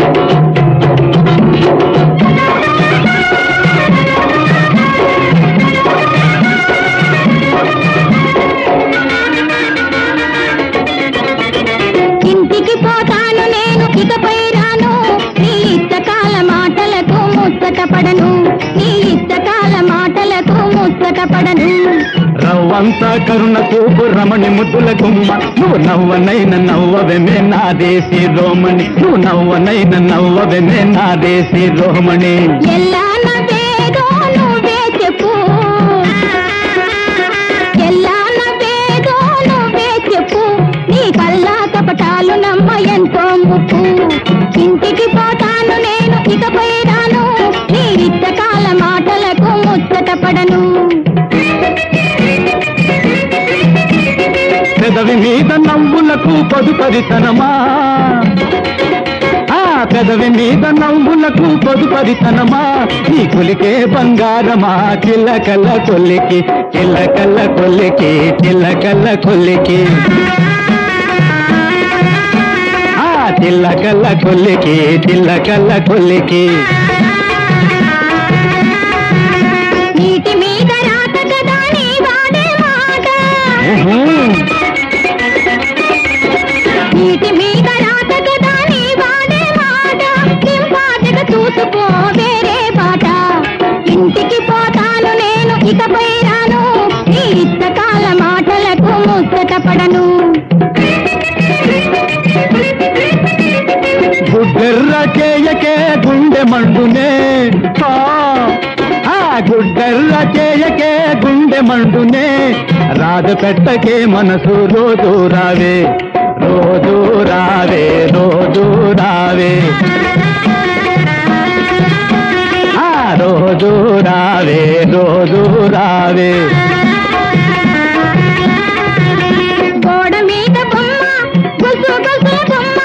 ఇంటికి పోతాను నేను ఇకపై రాను నీ ఇష్టకాల మాటలకు ముచ్చట పడను నీ ఇష్టకాల మాటలకు ముచ్చట పడను రవ్వంత కరుణ చూపు రమణి ముద్దుల గుమ్మ నువ్వు నవ్వనైన నవ్వవెమే నా దేశీ రోమణి నువ్వు నవ్వనైన నవ్వవెమే నా దేశీ రోమణి ఎల్లా నవ్వేదో నువ్వే చెప్పు ఎల్లా నవ్వేదో నువ్వే చెప్పు నీ కల్లా కపటాలు నమ్మ ఎంతో ముప్పు ఇంటికి పోతాను నేను ఇకపై రాను నీ ఇష్టకాల మాటలకు ముచ్చట పడను పెదవి మీద నవ్వులకు పొదుపరితనమా ఆ పెదవి మీద నవ్వులకు పొదుపరితనమా నీ కొలికే బంగారమా చిల్లకల్ల కొల్లికి చిల్లకల్ల కొల్లికి చిల్లకల్ల కొల్లికి ఆ చిల్లకల్ల కొల్లికి చిల్లకల్ల కొల్లికి నీటి మీద రాత కదా నీ వాడే మాట ఊహూ. నీటి మీద రాత కదా నీ వాడే మాట నింపాటగా చూసుకో వేరే బాట ఇంటికి పోతాను నేను ఇకపై రాను నీ ఇష్టకాల మాటలకు ముచ్చట పడను గుడ్డెర్ర చేయకే గుండె మండునే ఆ, ఆ గుడ్డెర్ర చేయకే గుండె మండునే రాజ పెట్టకే మనసు రోజు రావే రోజు రావే రోజు రావే ఆ రోజు రావే రోజు రావే గోడ మీద బొమ్మ గుసు గుసు బొమ్మ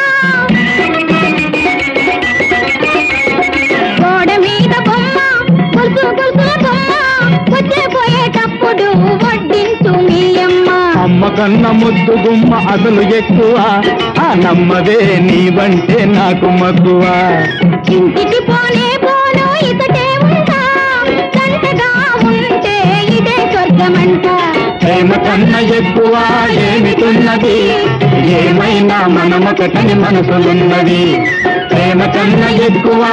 గోడ మీద బొమ్మ గుసు గుసు బొమ్మ వచ్చే పోయేటప్పుడు వడ్డించు మీ అమ్మ అమ్మ కన్న ముద్దు గుమ్మ అసలు ఎక్కువ ఆ నమ్మవే నీవంటే నాకు మక్కువ ఇంటికి పోనే పోను ఇతటే ఉంటా గంటగా ఉంటే ఇదే స్వర్గమంట ప్రేమ కన్న ఎక్కువ ఏమిటున్నది ఏమైనా మనమొకటని మనసులున్నది ప్రేమ కన్న ఎక్కువ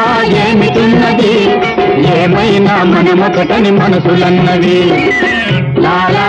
ఏమిటున్నది ఏమైనా మనమొకటని మనసులన్నవి లాలా